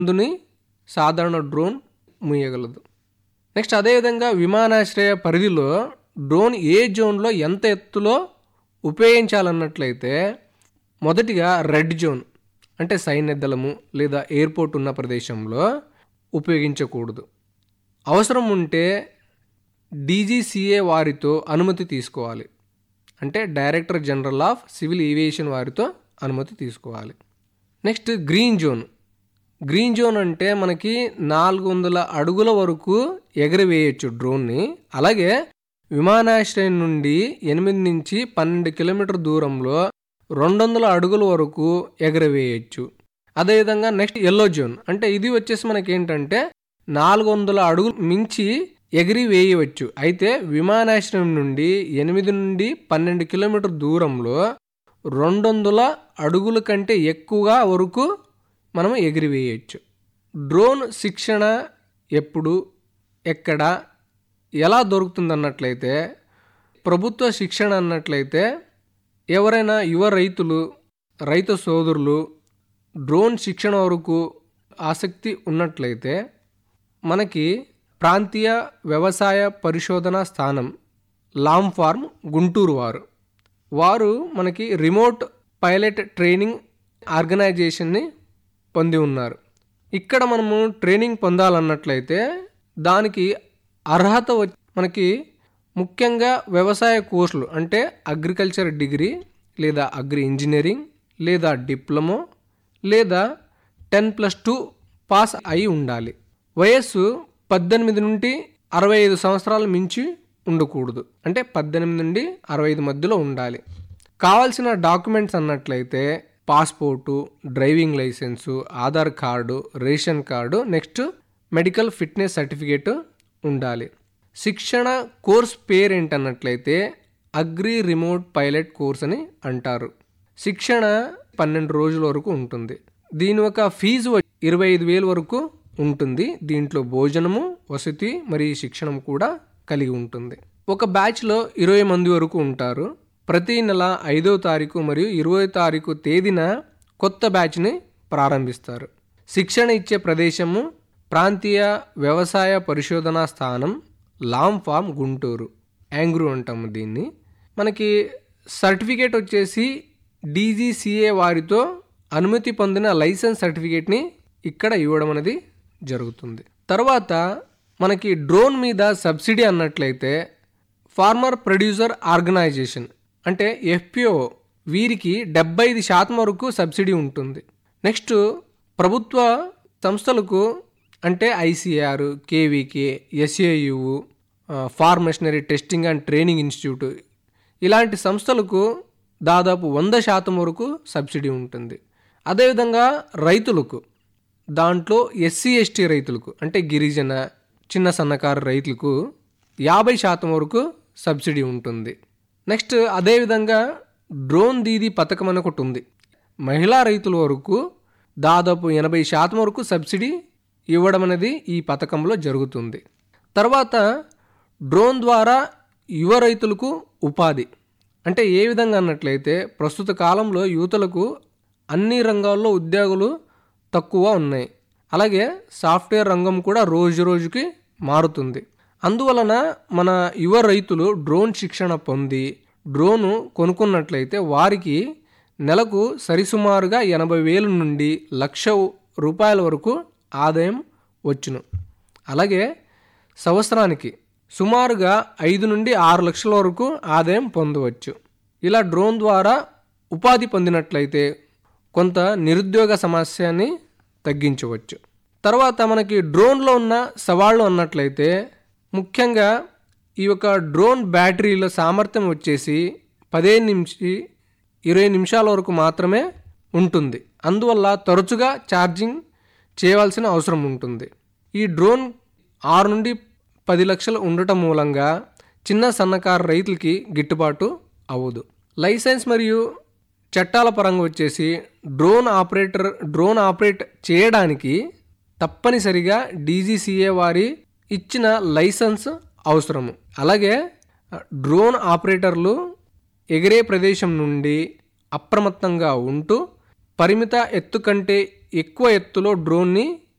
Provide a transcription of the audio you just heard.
అందుని సాధారణ drone ముయ్యగలదు next అదేవిధంగా విమానాశ్రయ పరిధిలో డ్రోన్ ఏ జోన్లో ఎంత ఎత్తులో ఉపయోగించాలన్నట్లయితే మొదటిగా రెడ్ జోన్ అంటే సైన్య దళము లేదా ఎయిర్పోర్ట్ ఉన్న ప్రదేశంలో ఉపయోగించకూడదు అవసరం ఉంటే డీజీసీఏ వారితో అనుమతి తీసుకోవాలి అంటే director general of civil aviation వారితో అనుమతి తీసుకోవాలి next green zone green zone అంటే మనకి నాలుగు వందల అడుగుల వరకు ఎగరవేయచ్చు డ్రోన్ని అలాగే విమానాశ్రయం నుండి ఎనిమిది నుంచి పన్నెండు కిలోమీటర్ దూరంలో రెండు వందల అడుగుల వరకు ఎగరవేయచ్చు అదేవిధంగా నెక్స్ట్ ఎల్లో జోన్ అంటే ఇది వచ్చేసి మనకి ఏంటంటే నాలుగు వందల అడుగులు మించి ఎగిరి వేయవచ్చు అయితే విమానాశ్రయం నుండి ఎనిమిది నుండి పన్నెండు కిలోమీటర్ దూరంలో రెండు వందల అడుగుల కంటే ఎక్కువగా వరకు మనం ఎగిరివేయచ్చు డ్రోన్ శిక్షణ ఎప్పుడు ఎక్కడ ఎలా దొరుకుతుంది అన్నట్లయితే ప్రభుత్వ శిక్షణ అన్నట్లయితే ఎవరైనా యువ రైతులు రైతు సోదరులు డ్రోన్ శిక్షణ వరకు ఆసక్తి ఉన్నట్లయితే మనకి ప్రాంతీయ వ్యవసాయ పరిశోధన స్థానం లామ్ ఫార్మ్ గుంటూరు వారు వారు మనకి రిమోట్ పైలట్ ట్రైనింగ్ ఆర్గనైజేషన్ని పొంది ఉన్నారు ఇక్కడ మనము ట్రైనింగ్ పొందాలన్నట్లయితే దానికి అర్హత వ- మనకి ముఖ్యంగా వ్యవసాయ కోర్సులు అంటే అగ్రికల్చర్ డిగ్రీ లేదా అగ్రి ఇంజనీరింగ్ లేదా డిప్లొమో లేదా టెన్ ప్లస్ టూ పాస్ అయి ఉండాలి వయస్సు పద్దెనిమిది నుండి అరవై ఐదు సంవత్సరాల మించి ఉండకూడదు అంటే పద్దెనిమిది నుండి అరవై ఐదు మధ్యలో ఉండాలి కావాల్సిన డాక్యుమెంట్స్ అన్నట్లయితే passport driving licence Aadhaar card ration card next medical fitness certificate ఉండాలి శిక్షణ కోర్స్ పేరు ఏంటన్నట్లయితే అగ్రి రిమోట్ పైలట్ కోర్స్ అని అంటారు శిక్షణ పన్నెండు రోజుల వరకు ఉంటుంది దీని యొక్క ఫీజు వ- ఇరవై ఐదు వేలు వరకు ఉంటుంది దీంట్లో భోజనము వసతి మరియు శిక్షణ కూడా కలిగి ఉంటుంది ఒక బ్యాచ్లో ఇరవై మంది వరకు ఉంటారు ప్రతి నెల ఐదో తారీఖు మరియు ఇరవై తారీఖు తేదీన కొత్త బ్యాచ్ని ప్రారంభిస్తారు శిక్షణ ఇచ్చే ప్రదేశము ప్రాంతీయ వ్యవసాయ పరిశోధనా స్థానం లామ్ ఫామ్ గుంటూరు యాంగ్రూ అంటాము దీన్ని మనకి సర్టిఫికేట్ వచ్చేసి డీజీసీఏ వారితో అనుమతి పొందిన లైసెన్స్ సర్టిఫికేట్ని ఇక్కడ ఇవ్వడం అనేది జరుగుతుంది తర్వాత మనకి డ్రోన్ మీద సబ్సిడీ అన్నట్లయితే ఫార్మర్ ప్రొడ్యూసర్ ఆర్గనైజేషన్ అంటే ఎఫ్పిఓ వీరికి డెబ్బై ఐదు శాతం వరకు సబ్సిడీ ఉంటుంది నెక్స్ట్ ప్రభుత్వ సంస్థలకు అంటే ICAR KVK SAU farm machinery testing and training institute ఇలాంటి సంస్థలకు దాదాపు వంద శాతం వరకు సబ్సిడీ ఉంటుంది అదేవిధంగా రైతులకు దాంట్లో ఎస్సీ ఎస్టీ రైతులకు అంటే గిరిజన చిన్న సన్నకారు రైతులకు యాభై శాతం వరకు సబ్సిడీ ఉంటుంది నెక్స్ట్ అదేవిధంగా డ్రోన్ దీదీ పథకం అని ఒకటి ఉంది మహిళా రైతుల వరకు దాదాపు ఎనభై శాతం వరకు సబ్సిడీ ఇవ్వడం అనేది ఈ పథకంలో జరుగుతుంది తర్వాత డ్రోన్ ద్వారా యువ రైతులకు ఉపాధి అంటే ఏ విధంగా అన్నట్లయితే ప్రస్తుత కాలంలో యువతలకు అన్ని రంగాల్లో ఉద్యోగులు తక్కువ ఉన్నాయి అలాగే సాఫ్ట్వేర్ రంగం కూడా రోజు రోజుకి మారుతుంది అందువలన మన యువ రైతులు డ్రోన్ శిక్షణ పొంది డ్రోను కొనుక్కున్నట్లయితే వారికి నెలకు సరిసుమారుగా ఎనభై వేల నుండి లక్ష రూపాయల వరకు ఆదాయం వచ్చును అలాగే సంవత్సరానికి సుమారుగా ఐదు నుండి ఆరు లక్షల వరకు ఆదాయం పొందవచ్చు ఇలా డ్రోన్ ద్వారా ఉపాధి పొందినట్లయితే కొంత నిరుద్యోగ సమస్యని తగ్గించవచ్చు తర్వాత మనకి డ్రోన్లో ఉన్న సవాళ్ళు అన్నట్లయితే ముఖ్యంగా ఈ యొక్క డ్రోన్ బ్యాటరీల సామర్థ్యం వచ్చేసి పదిహేను నుంచి ఇరవై నిమిషాల వరకు మాత్రమే ఉంటుంది అందువల్ల తరచుగా ఛార్జింగ్ చేయవలసిన అవసరం ఉంటుంది ఈ డ్రోన్ ఆరు నుండి పది లక్షలు ఉండటం మూలంగా చిన్న సన్నకారు రైతులకి గిట్టుబాటు అవ్వదు లైసెన్స్ మరియు చట్టాల పరంగా వచ్చేసి డ్రోన్ ఆపరేటర్ డ్రోన్ ఆపరేట్ చేయడానికి తప్పనిసరిగా డీజీసీఏ వారి ఇచ్చిన లైసెన్స్ అవసరము అలాగే డ్రోన్ ఆపరేటర్లు ఎగిరే ప్రదేశం నుండి అప్రమత్తంగా ఉంటూ పరిమిత ఎత్తు కంటే ఎక్కువ ఎత్తులో డ్రోన్ని